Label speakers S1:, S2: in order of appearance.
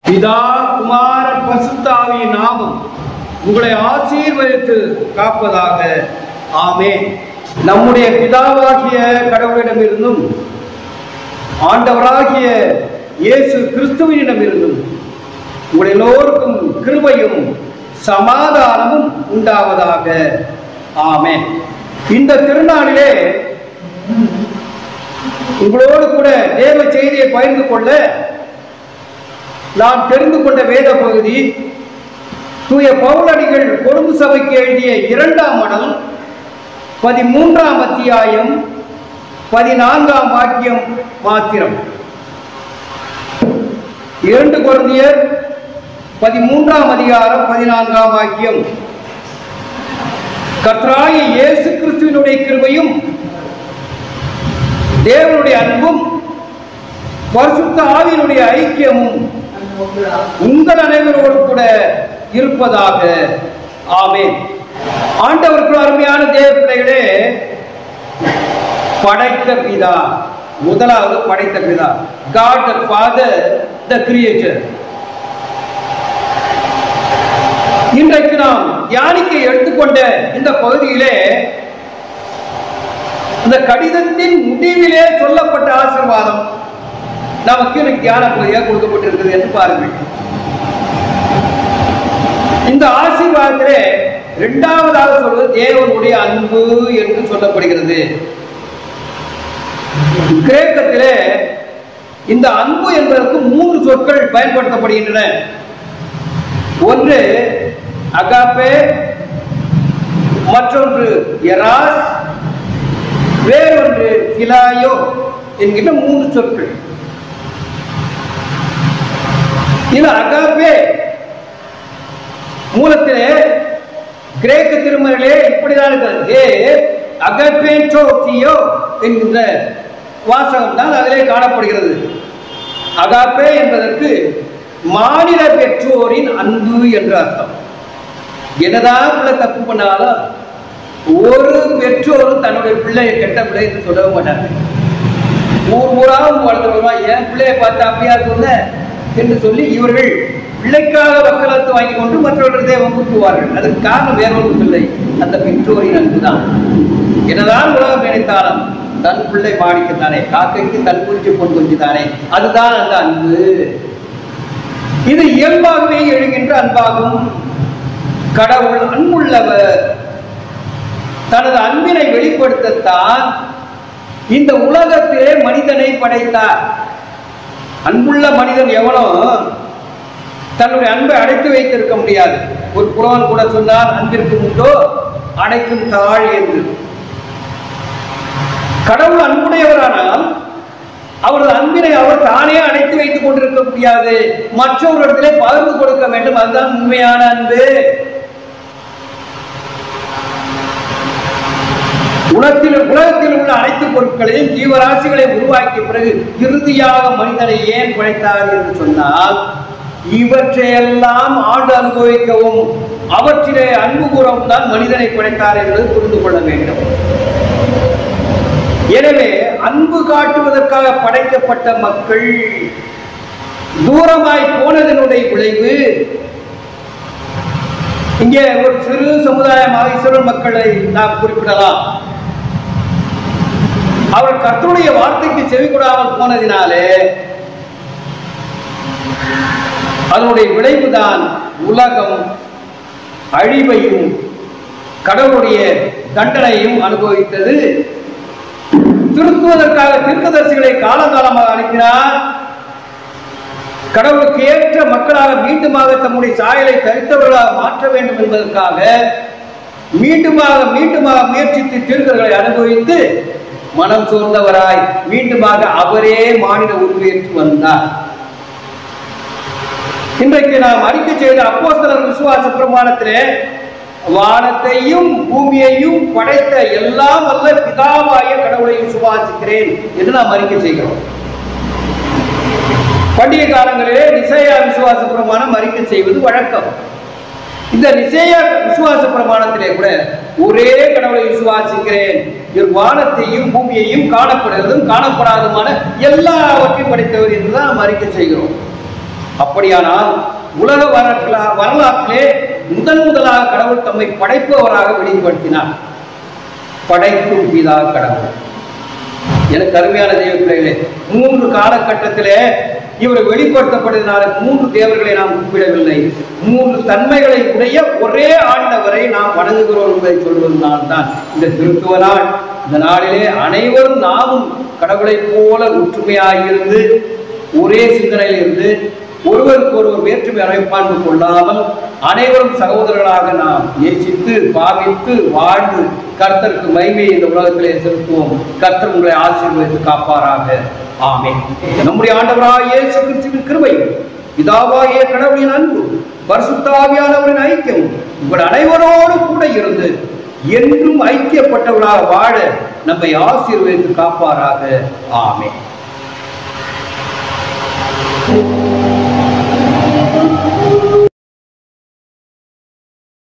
S1: பிதா குமார பசுத்தாவி நாமம் உங்களை ஆசீர்வதித்து காப்பதாக ஆமென் நம்முடைய பிதாவாகிய கடவுளிடமிருந்தும் ஆண்டவராகிய இயேசு கிறிஸ்துவினிடமிருந்தும் உங்கள் எல்லோருக்கும் கிருபையும் சமாதானமும் உண்டாவதாக ஆமென் இந்த திருநாளிலே உங்களோடு கூட தேவ செய்தியை பகிர்ந்து கொள்ள நான் தெரிந்து கொண்ட வேத பகுதி தூய பவுலடிகள் கொழும்பு சபைக்கு எழுதிய இரண்டாம் மடல் பதிமூன்றாம் அத்தியாயம் பதினான்காம் வாக்கியம் மாத்திரம் இரண்டு குழந்தையர் பதிமூன்றாம் அதிகாரம் பதினான்காம் வாக்கியம் கர்த்தராகிய இயேசு கிறிஸ்துவினுடைய கிருபையும் தேவனுடைய அன்பும் பரிசுத்த ஆவியினுடைய ஐக்கியமும் உங்கள் அனைவரோடு கூட இருப்பதாக ஆமென் ஆண்டவருக்கு அருமையான தேவ பிள்ளைகளே படைத்த பிதா முதலாவது படைத்த பிதா God the Father the creator இன்றைக்கு நாம் தியானிக்க எடுத்துக்கொண்ட இந்த பகுதியிலே இந்த கடிதத்தின் முடிவிலே சொல்லப்பட்ட ஆசீர்வாதம் நமக்கு எனக்கு தியான பகுதியாக கொடுக்கப்பட்டிருக்கிறது என்று பாருங்கள் இந்த ஆசீர்வாதத்திலே இரண்டாவதாக சொல்வது தேவனுடைய அன்பு என்று சொல்லப்படுகிறது கிரேக்கத்திலே இந்த அன்பு என்பதற்கு மூன்று சொற்கள் பயன்படுத்தப்படுகின்றன ஒன்று அகாப்பே மற்றொன்று எராஸ் வேறொன்று கிலாயோ என்கின்ற மூன்று சொற்கள் இது அகாப்பே மூலத்திலே கிரேக்க திருமறையிலே இப்படிதான் இருக்கிறது ஏ அகப்பேன்டோ தியோ என்கின்ற வாசகம் தான் அதிலே காணப்படுகிறது அகாப்பே என்பதற்கு மாநில பெற்றோரின் அன்பு என்று அர்த்தம் என்னதான் பிள்ளை தப்பு பண்ணாலும் ஒரு பெற்றோரும் தன்னுடைய பிள்ளையை கெட்ட பிள்ளை என்று சொல்லவே மாட்டாங்க ஊர் ஊராகவும் வளர்த்து வருவான் என் பிள்ளையை பார்த்து அப்படியா சொன்ன என்று சொல்லி இவர்கள் பிள்ளைக்காக வக்கலத்து வாங்கி கொண்டு மற்றவர்களை வம்புக்குவார்கள் அதற்கு காரணம் வேற ஒன்றும் இல்லை அந்த பெற்றோரின் அன்பு தான் என்னதான் உலகம் நினைத்தாலும் தன் பிள்ளை மாணிக்கத்தானே காக்கைக்கு தன் குஞ்சு பொன் குஞ்சு தானே அதுதான் அந்த அன்பு இது இயல்பாகவே எழுகின்ற அன்பாகும் கடவுள் அன்புள்ளவர் தனது அன்பினை வெளிப்படுத்தத்தான் இந்த உலகத்திலே மனிதனை படைத்தார் அன்புள்ள மனிதன் எவனோ தன்னுடைய அன்பை அடைத்து வைத்திருக்க முடியாது ஒரு புலவன் கூட சொன்னார் அன்பிற்கு உண்டோ அடைக்கும் தாழ் என்று கடவுள் அன்புடையவரானால் அவரது அன்பினை அவர் தானே அடைத்து வைத்துக் கொண்டிருக்க முடியாது மற்றவரிடத்திலே பகிர்ந்து கொடுக்க வேண்டும் அதுதான் உண்மையான அன்பு உலகத்தில் உலகத்தில் உள்ள அனைத்து பொருட்களையும் ஜீவராசிகளை உருவாக்கிய பிறகு இறுதியாக மனிதனை ஏன் படைத்தார் என்று சொன்னால் இவற்றையெல்லாம் ஆண்டு அனுபவிக்கவும் அவற்றிலே அன்பு கூறவும் தான் மனிதனை படைத்தார் என்பது புரிந்து கொள்ள வேண்டும் எனவே அன்பு காட்டுவதற்காக படைக்கப்பட்ட மக்கள் தூரமாய் போனதனுடைய விளைவு இங்கே ஒரு சிறு சமுதாயமாக இஸ்ரேல் மக்களை நாம் குறிப்பிடலாம் அவர் கர்த்தருடைய வார்த்தைக்கு செவி கொடாமல் போனதினாலே அதனுடைய விளைவுதான் உலகம் அழிவையும் கடவுளுடைய தண்டனையும் அனுபவித்தது திருத்துவதற்காக தீர்க்கதரிசிகளை காலகாலமாக அனுப்பினார் கடவுளுக்கு ஏற்ற மக்களாக மீண்டுமாக தம்முடைய சாயலை தரித்தவர்களாக மாற்ற வேண்டும் என்பதற்காக மீண்டுமாக மீண்டுமாக முயற்சித்து தீர்க்கர்களை அனுபவித்து மனம் சோர்ந்தவராய் மீண்டுமாக அவரே மாநில உருவேற்று வந்தார் இன்றைக்கு நாம் அறிக்கை செய்த அப்போஸ்தலர் விசுவாச பிரமாணத்திலே வானத்தையும் பூமியையும் படைத்த எல்லாம் வல்ல பிதாவாய கடவுளை விசுவாசிக்கிறேன் என்று நாம் அறிக்கை செய்கிறோம் பண்டிகை காலங்களிலே நிசையா விசுவாச பிரமாணம் அறிக்கை செய்வது வழக்கம் இந்த நிசையா விசுவாச பிரமாணத்திலே கூட ஒரே கடவுளை விசுவாசிக்கிறேன் இவர் வானத்தையும் பூமியையும் காணப்படுவதும் காணப்படாததுமான எல்லாவற்றையும் படைத்தவர் என்றுதான் நாம் அறிக்கை செய்கிறோம் அப்படியானால் உலக வரலா- வரலாற்றிலே முதன் முதலாக கடவுள் தம்மை படைப்பவராக வெளிப்படுத்தினார் படைக்கும் பிதா கடவுள் எனக்கு அருமையான தெய்வ பிள்ளைகளே மூன்று காலகட்டத்திலே இவர் வெளிப்படுத்தப்படுவதனால மூன்று தேவர்களை நாம் குறிப்பிடவில்லை மூன்று தன்மைகளை உடைய ஒரே ஆண்டவரை நாம் வணங்குகிறோம் என்பதை சொல்வதனால் தான் இந்த திருத்துவ நாள் இந்த நாளிலே அனைவரும் நாமும் கடவுளைப் போல ஒற்றுமையாயிருந்து ஒரே சிந்தனையில் இருந்து ஒருவருக்கு ஒருவர் வேற்றுமை அமைப்பான்பு கொள்ளாமல் அனைவரும் சகோதரர்களாக நாம் நேசித்து பாவித்து வாழ்ந்து கர்த்தருக்கு மகிமையை இந்த உலகத்திலே செலுத்துவோம் கர்த்தர் உங்களை ஆசீர்வதித்து காப்பாராக ஆமென் நம்முடைய ஆண்டவராகிய இயேசு கிறிஸ்துவின் கிருபை பிதாவாகிய கடவுளின் அன்பு பரிசுத்த ஆவியானவரின் ஐக்கியம் உங்கள் அனைவரோடு கூட இருந்து என்றும் ஐக்கியப்பட்டவர்களாக வாழ நம்மை ஆசீர்வதித்து காப்பாராக ஆமென்